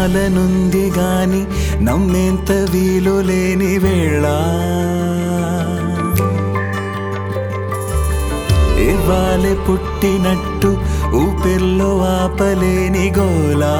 నమ్మాలనుంది గాని నమ్మేంత వీలు లేని వేళ ఇవ్వాలే పుట్టినట్టు ఊపిర్లో ఆపలేని గోలా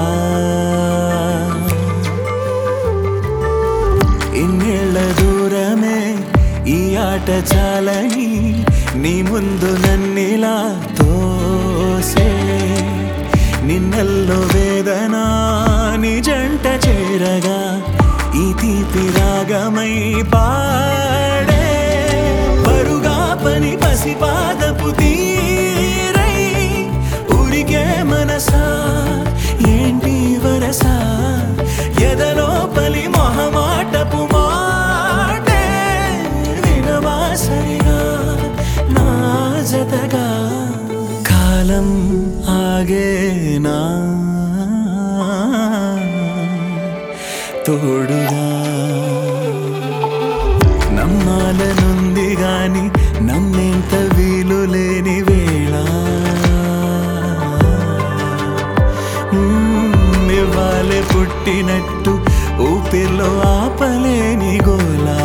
ఇన్నేళ్ల దూరమే ఈ ఆట చాలని నీ ముందు నన్నిలా తోసే నిన్నల్లో వేదన నీ జంట చేరగా ఈ తీపి రాగమై పాడే పరుగా పని పసిపాదపు తీరై ఉరికే మనసా ఏంటి వరస ఎదలో పలి మొహమాటపు మాటే వినవా సరిగా నా జతగా కాలం ఆగేనా తోడుగా నమ్మాలనుంది గాని నమ్మేంత వీలు లేని వేళ మ్మ్, ఇవ్వాలే పుట్టినట్టు ఊపిర్లో ఆపలేని గోలా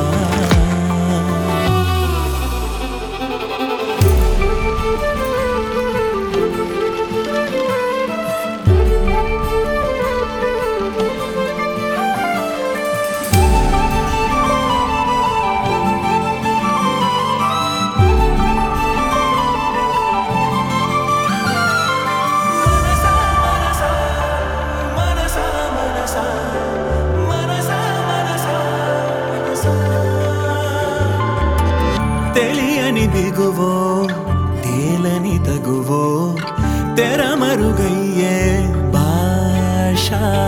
తెలియని దిగువో తేలని తగువో తెరమరుగయ్యే భాష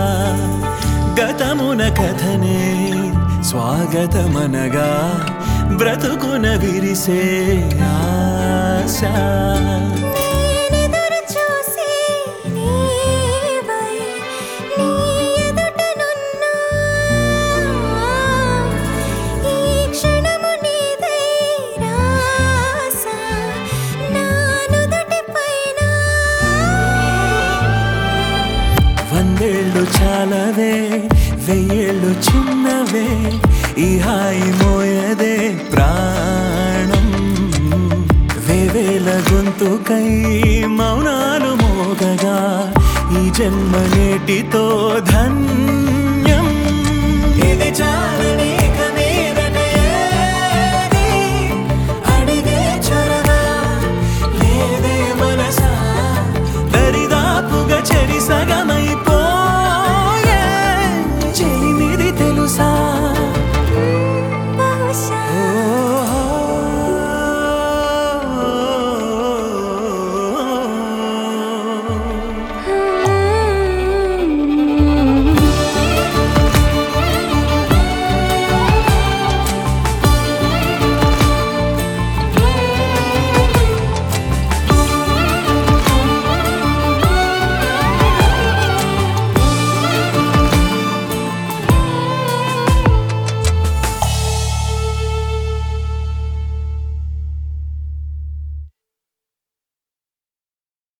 గతమున కథనే స్వాగతమనగా బ్రతుకున విరిసే ఆశ నేనెదురు చూసి నీవై నీ ఎదుటనున్నా ఈ క్షణము నీదై రాస నా నుదుటిపైన వందేళ్ళు చాలవే వెయ్యేళ్ళు చిన్నవే ఈ హాయి మోయదే ప్రాణం వేవేల గొంతుకై మౌనాలు మోగగా ఈ జన్మ నేటితో